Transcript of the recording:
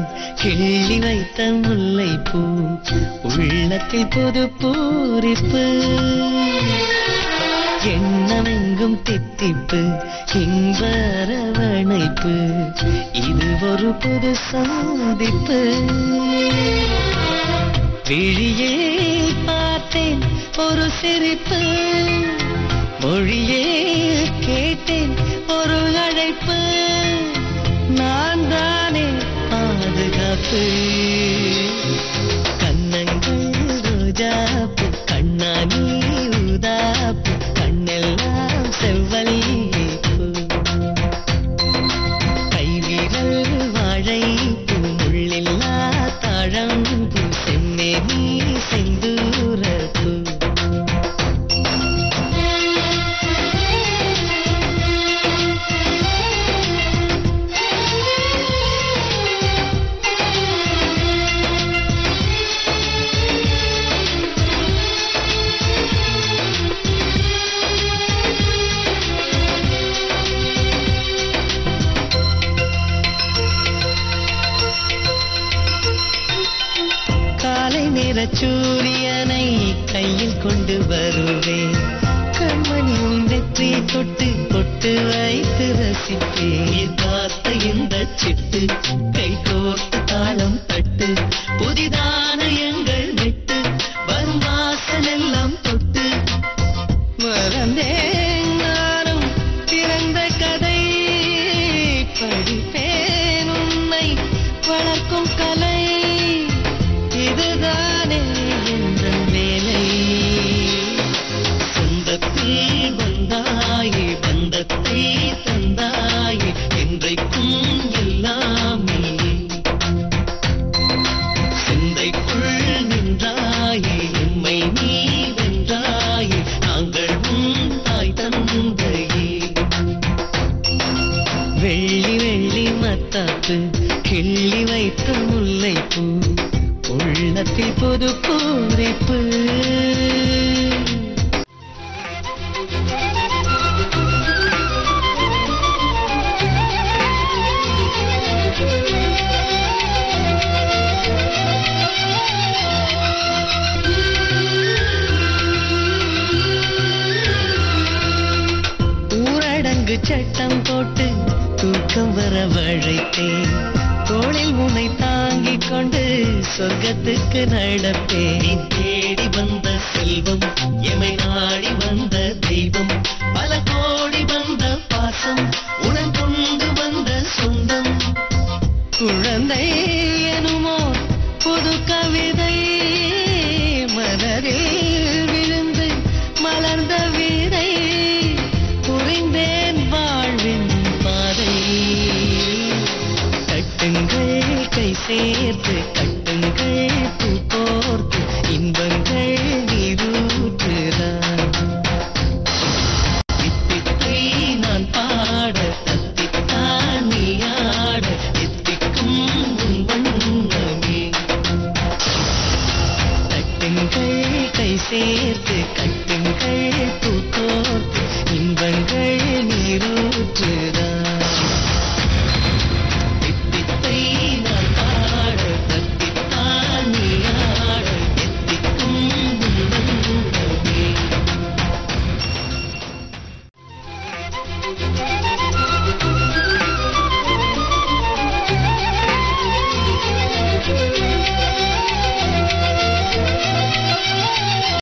கிள்ளி வைத்த முல்லை பூ உள்ளத்தில் புது பூரிப்பு எண்ணமெங்கும் தித்திப்பு இன்பரவணைப்பு இது ஒரு புது சந்திப்பு விழியே பார்த்தேன் ஒரு சிரிப்பு மொழியே கேட்டேன் ஒரு அழைப்பு நான் தானே பாதுகாப்பு கண்ணங்கள் ரோஜாப்பு கண்ணானி ஊதாப்பு கண்ணெல்லாம் செவ்வல்லிப்பு கைவிரல் வாழைப்பு முள்ளில்லா தாழம்பு செம்மேனி செந்தூரப்பு காலை நேர சூரியனை கையில் கொண்டு வருவேன் கண்மணி உன் நெற்றியை தொட்டு பொட்டு வைத்து ரசிப்பேன் காத்த இந்த சிட்டு கை கோர்த்து தாளம் தட்டு புதிதான எங்கள் வெட்டு வரும் வாசல் எல்லாம் தொட்டு மறந்தேன் நானும் திறந்த கதை படிப்பேன் உன்னை வளர்க்கும் கலை இதுதானே என்ற வேலை சொந்தத்தில் வந்தாயே பந்தத்தை தந்தாயே என்றைக்கும் எல்லாமே சிந்தைக்குள் நின்றாயே எம்மை நீ வென்றாயே நாங்கள் உன் தாய் தந்தையே வெள்ளி வெள்ளி மத்தாப்பு கிள்ளி வைத்த முல்லைப்பூ உள்ளத்தில் புது பூரிப்பு ஊரடங்கு சட்டம் போட்டு தூக்கம் வர வழைத்தேன் தோளில் உன்னை தாங்கிக் கொண்டு சொர்க்கத்துக்கு நடப்பேன் நீ தேடி வந்த செல்வம் எமை நாடி வந்த தெய்வம் பல கோடி வந்த பாசம் உடன் கொண்டு வந்த சொந்தம் குழந்தை எனுமோ புது கவிதை மலரில் விழுந்து மலர்ந்த விதை புரிந்தேன் வாழ்வின் பாதை கட்டுங்கள் கை சேர்த்து கட்டுங்கள் பூ கோர்த்து இன்பங்கள் நீரூற்றுதான் தித்தித்தை நான் பாட தத்தித்தான் நீ ஆட எத்திக்கும் உன் வண்ணமே தட்டுங்கள் கை சேர்த்து கட்டுங்கள் பூ கோர்த்து இன்பங்கள் நீரூற்றுதான் தித்தித்தை நான் பாட தத்தித்தான் நீ ஆட எத்திக்கும் உன் வண்ணமே